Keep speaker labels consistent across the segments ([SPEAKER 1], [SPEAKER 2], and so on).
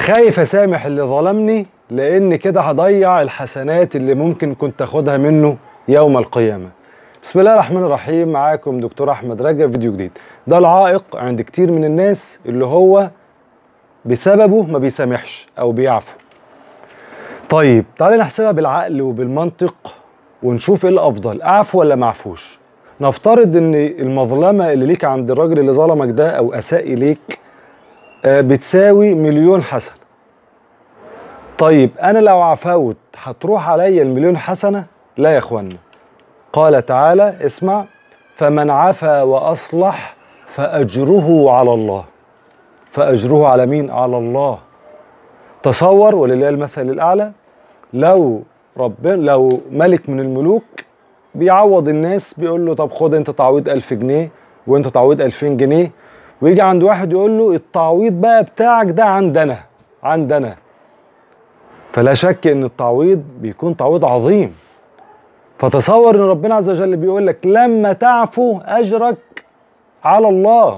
[SPEAKER 1] خايف اسامح اللي ظلمني لان كده هضيع الحسنات اللي ممكن كنت اخدها منه يوم القيامه بسم الله الرحمن الرحيم معاكم دكتور احمد رجب فيديو جديد ده العائق عند كتير من الناس اللي هو بسببه ما بيسامحش او بيعفو طيب تعالى نحسبها بالعقل وبالمنطق ونشوف ايه الافضل اعفو ولا ما اعفوش نفترض ان المظلمه اللي ليك عند الراجل اللي ظلمك ده او اساء اليك آه، بتساوي مليون حسنه طيب انا لو عفوت هتروح عليا المليون حسنه لا يا اخوانا قال تعالى اسمع فمن عفا واصلح فاجره على الله فاجره على مين على الله تصور ولله المثل الاعلى لو ربنا لو ملك من الملوك بيعوض الناس بيقول له طب خد انت تعويض ألف جنيه وانت تعويض ألفين جنيه ويجي عند واحد يقول له التعويض بقى بتاعك ده عندنا عندنا فلا شك ان التعويض بيكون تعويض عظيم فتصور ان ربنا عز وجل بيقول لك لما تعفو اجرك على الله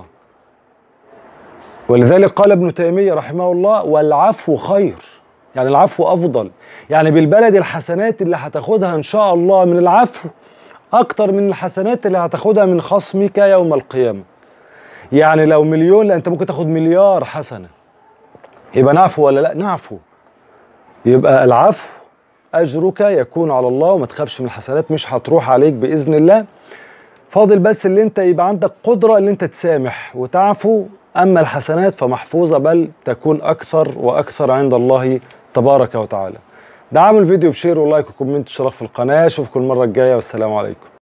[SPEAKER 1] ولذلك قال ابن تيميه رحمه الله والعفو خير يعني العفو افضل يعني بالبلد الحسنات اللي هتاخدها ان شاء الله من العفو اكتر من الحسنات اللي هتاخدها من خصمك يوم القيامه يعني لو مليون لا انت ممكن تاخد مليار حسنه يبقى نعفو ولا لا نعفو يبقى العفو اجرك يكون على الله وما تخافش من الحسنات مش هتروح عليك باذن الله فاضل بس اللي انت يبقى عندك قدره ان انت تسامح وتعفو اما الحسنات فمحفوظه بل تكون اكثر واكثر عند الله تبارك وتعالى دعموا الفيديو بشير ولايك وكومنت اشتراك في القناه اشوفكم المره الجايه والسلام عليكم